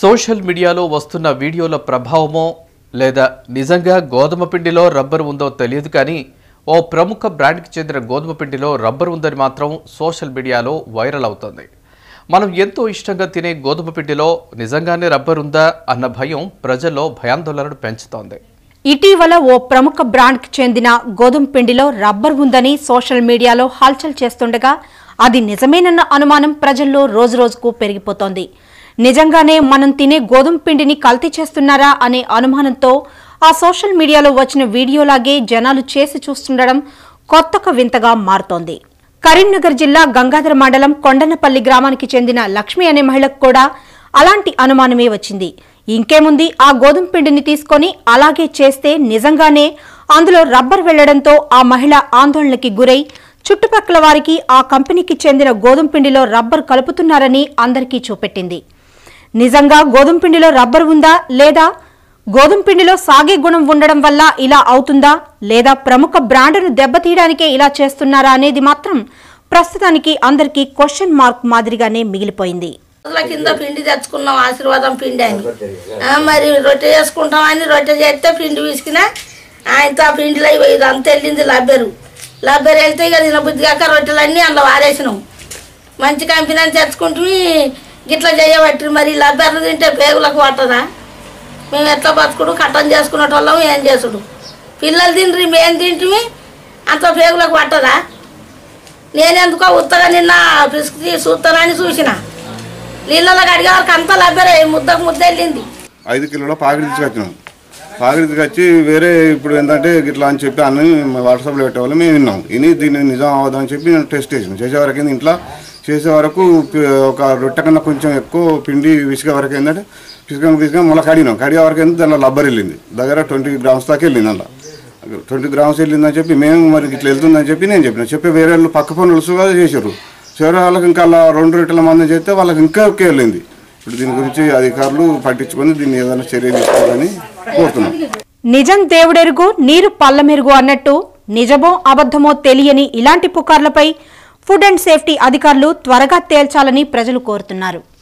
social మీడియాలో వస్తున్న వీడియోల ప్రభావమో లేదా నిజంగా గోధుమ పిండిలో రబ్బర్ ఉందో తెలియదు కానీ ఓ ప్రముఖ బ్రాండ్కి చెందిన గోధుమ పిండిలో రబ్బర్ ఉందని మాత్రం సోషల్ మీడియాలో వైరల్ అవుతోంది మనం ఎంతో ఇష్టంగా తినే గోధుమ పిండిలో నిజంగానే రబ్బర్ ఉందా అన్న భయం ప్రజల్లో భయాందోళనను పెంచుతోంది ఇటీవల ఓ ప్రముఖ బ్రాండ్కి చెందిన గోధుమ పిండిలో రబ్బర్ ఉందని సోషల్ మీడియాలో హల్చల్ చేస్తుండగా అది నిజమేనన్న అనుమానం ప్రజల్లో రోజురోజుకు పెరిగిపోతోంది నిజంగానే మనం తినే గోధుమ పిండిని కల్తీ చేస్తున్నారా అనే అనుమానంతో ఆ సోషల్ మీడియాలో వచ్చిన వీడియోలాగే జనాలు చేసి చూస్తుండడం కొత్తక వింతగా మారుతోంది కరీంనగర్ జిల్లా గంగాధర మండలం కొండనపల్లి గ్రామానికి చెందిన లక్ష్మి అనే మహిళకు కూడా అలాంటి అనుమానమే వచ్చింది ఇంకేముంది ఆ గోధుమ పిండిని తీసుకొని అలాగే చేస్తే నిజంగానే అందులో రబ్బర్ వెళ్లడంతో ఆ మహిళ ఆందోళనకి గురై చుట్టుపక్కల వారికి ఆ కంపెనీకి చెందిన గోధుమ పిండిలో రబ్బర్ కలుపుతున్నారని అందరికీ చూపెట్టింది నిజంగా గోధుమ పిండిలో రబ్బర్ ఉందా లేదా గోధుమ పిండిలో సాగే గుణం ఉండడం వల్ల ఇలా అవుతుందా లేదా ప్రముఖ బ్రాండ్ను దెబ్బతీయడానికే ఇలా చేస్తున్నారా అనేది మాత్రం ప్రస్తుతానికి అందరికీ క్వశ్చన్ మార్క్ మాదిరిగానే మిగిలిపోయింది రోజుల కింద పిండి తెచ్చుకున్నాం ఆశీర్వాదం పిండి అని ఆ, మరి రొట్టె చేసుకుంటామని రొట్టె చేస్తే పిండి విసికిన ఆయనతో ఆ పిండిలో ఇవి ఇదంతా వెళ్ళింది లబ్బెరు లబ్బెరు వెళ్తే ఇక తిన బుద్ధి కాక రొట్టెలన్నీ అందులో వారేసినాం మంచి కంపెనీ అని తెచ్చుకుంటూ గిట్లా చేయబట్టి మరి లబ్బెర్లు తింటే పేగులకు పట్టదా మేము ఎట్లా బతుకుడు కట్టం చేసుకునేటోళ్ళం ఏం చేసుడు పిల్లలు తిండ్రి మేము తింటిమి అంత పేగులకు పట్టదా నేనెందుకో ఉత్తగా నిన్న పిసికి చూస్తానని చూసిన నీళ్ళలో కడిగే వరకు అంతా లబ్బరే ముద్దకు ముద్ద వెళ్ళింది ఐదు కిలోల పాకిడి తీసుకొచ్చినాం పాకిడి తీసుకొచ్చి వేరే ఇప్పుడు ఏంటంటే ఇట్లా అని చెప్పి అన్ని వాట్సాప్లో పెట్టేవాళ్ళు మేము విన్నాం విని దీన్ని నిజం అవ్వదని చెప్పి నేను టెస్ట్ చేసాను చేసే వరకు ఏంది ఇంట్లో చేసే వరకు పి- ఒక రొట్టె కన్నా కొంచెం ఎక్కువ పిండి విసిగే వరకు ఏంటంటే పిసుకొని పిసుకొని మళ్ళీ కడిగినాం కడిగే వరకు ఏంది దానిలో లబ్బర్ వెళ్ళింది దగ్గర ట్వంటీ గ్రామ్స్ దాకా వెళ్ళింది అందులో ట్వంటీ గ్రామ్స్ వెళ్ళిందని చెప్పి మేము మరి ఇట్లా వెళ్తుందని చెప్పి నేను చెప్పిన చెప్పి వేరే వాళ్ళు పక్క పనులు సుగా చేశారు చివరి వాళ్ళకి ఇంకా అలా రెండు రెట్ల మంది చేస్తే వాళ్ళకి ఇంకా ఎక్కువ వెళ్ళింది ఇప్పుడు దీని గురించి అధికారులు పట్టించుకొని దీన్ని ఏదైనా చర్య తీసుకోవాలని కోరుతున్నాం నిజం దేవుడెరుగు నీరు పల్లమెరుగు అన్నట్టు నిజమో అబద్ధమో తెలియని ఇలాంటి పుకార్లపై ఫుడ్ అండ్ సేఫ్టీ అధికారులు త్వరగా తేల్చాలని ప్రజలు కోరుతున్నారు